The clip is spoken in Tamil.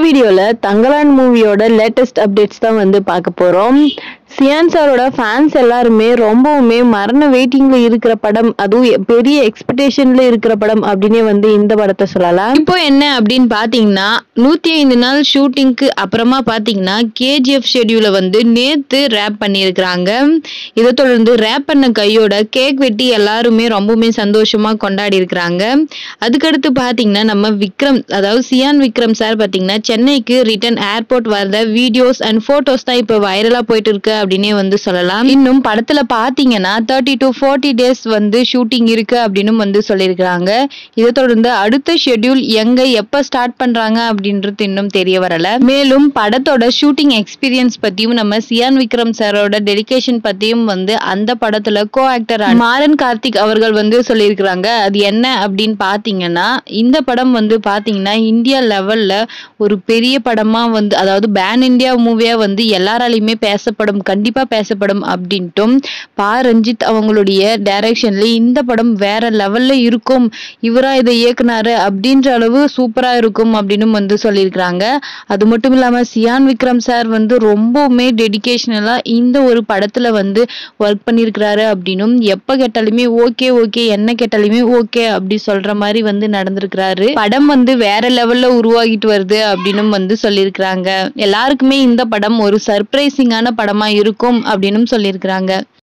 வீடியோல தங்கலான் மூவியோட லேட்டஸ்ட் அப்டேட்ஸ் தான் வந்து பார்க்க போறோம் சியான் சாரோட ஃபேன்ஸ் எல்லாருமே ரொம்பவுமே மரண வெயிட்டிங்ல இருக்கிற படம் அதுவும் எ- பெரிய எக்ஸ்பெக்டேஷன்ல இருக்கிற படம் அப்படின்னே வந்து இந்த படத்தை சொல்லலாம் இப்போ என்ன அப்படின்னு பாத்தீங்கன்னா நூத்தி ஐந்து நாள் ஷூட்டிங்க்கு அப்புறமா பாத்தீங்கன்னா கேஜிஎஃப் ஷெட்யூல வந்து நேத்து ரேப் பண்ணியிருக்கிறாங்க இதை தொடர்ந்து ரேப் பண்ண கையோட கேக் வெட்டி எல்லாருமே ரொம்பவுமே சந்தோஷமா கொண்டாடி இருக்கிறாங்க அதுக்கடுத்து பாத்தீங்கன்னா நம்ம விக்ரம் அதாவது சியான் விக்ரம் சார் பாத்தீங்கன்னா சென்னைக்கு ரிட்டர்ன் ஏர்போர்ட் வர வீடியோஸ் அண்ட் போட்டோஸ் தான் இப்போ வைரலா போயிட்டு இருக்கு அப்படின்னே வந்து சொல்லலாம் இன்னும் படத்துல பாத்தீங்கன்னா தேர்ட்டி டு ஃபோர்ட்டி டேஸ் வந்து ஷூட்டிங் இருக்கு அப்படின்னு வந்து சொல்லியிருக்கிறாங்க இதை தொடர்ந்து அடுத்த ஷெட்யூல் எங்க எப்ப ஸ்டார்ட் பண்றாங்க அப்படின்றது இன்னும் தெரிய வரல மேலும் படத்தோட ஷூட்டிங் எக்ஸ்பீரியன்ஸ் பத்தியும் நம்ம சியான் விக்ரம் சாரோட டெடிகேஷன் பத்தியும் வந்து அந்த படத்துல கோ ஆக்டர் மாறன் கார்த்திக் அவர்கள் வந்து சொல்லியிருக்கிறாங்க அது என்ன அப்படின்னு பாத்தீங்கன்னா இந்த படம் வந்து பாத்தீங்கன்னா இந்தியா லெவல்ல ஒரு பெரிய படமா வந்து அதாவது பேன் இந்தியா மூவியா வந்து எல்லாராலையுமே பேசப்படும் கண்டிப்பா பேசப்படும் அப்படின்ட்டும் பா ரஞ்சித் அவங்களுடைய டைரக்ஷன்ல இந்த படம் வேற லெவல்ல இருக்கும் இவரா இதை இயக்குனாரு அப்படின்ற அளவு சூப்பரா இருக்கும் அப்படின்னு வந்து சொல்லியிருக்கிறாங்க அது மட்டும் இல்லாம சியான் விக்ரம் சார் வந்து ரொம்பவுமே டெடிகேஷனலா இந்த ஒரு படத்துல வந்து ஒர்க் பண்ணியிருக்கிறாரு அப்படின்னும் எப்ப கேட்டாலுமே ஓகே ஓகே என்ன கேட்டாலுமே ஓகே அப்படி சொல்ற மாதிரி வந்து நடந்திருக்கிறாரு படம் வந்து வேற லெவல்ல உருவாகிட்டு வருது அப்படின்னும் வந்து சொல்லியிருக்கிறாங்க எல்லாருக்குமே இந்த படம் ஒரு சர்ப்ரைசிங்கான படமா இருக்கும் அப்படின்னும் சொல்லியிருக்கிறாங்க